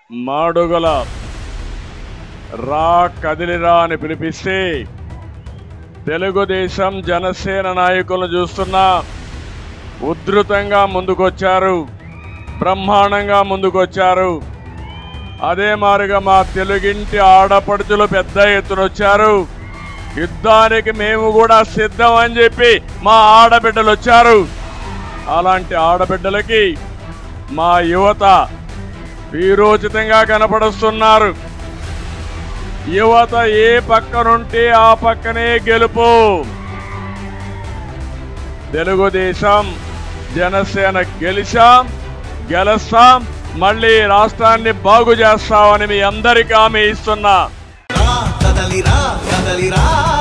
మాడుగుల రా కదిలిరా అని పిలిపిస్తే తెలుగుదేశం జనసేన నాయకులను చూస్తున్నా ఉధృతంగా ముందుకొచ్చారు బ్రహ్మాండంగా ముందుకొచ్చారు అదే మారుగా మా తెలుగింటి ఆడపడుచులు పెద్ద ఎత్తున వచ్చారు యుద్ధానికి మేము కూడా సిద్ధం అని చెప్పి మా ఆడబిడ్డలు వచ్చారు అలాంటి ఆడబిడ్డలకి మా యువత వీరోచితంగా కనపడుస్తున్నారు యువత ఏ పక్కనుంటే ఆ పక్కనే గెలుపు తెలుగుదేశం జనసేన గెలిచాం గెలుస్తాం మళ్ళీ రాష్ట్రాన్ని బాగు చేస్తామని మీ అందరికీ హామీ ఇస్తున్నా రా కదలిరా కదలిరా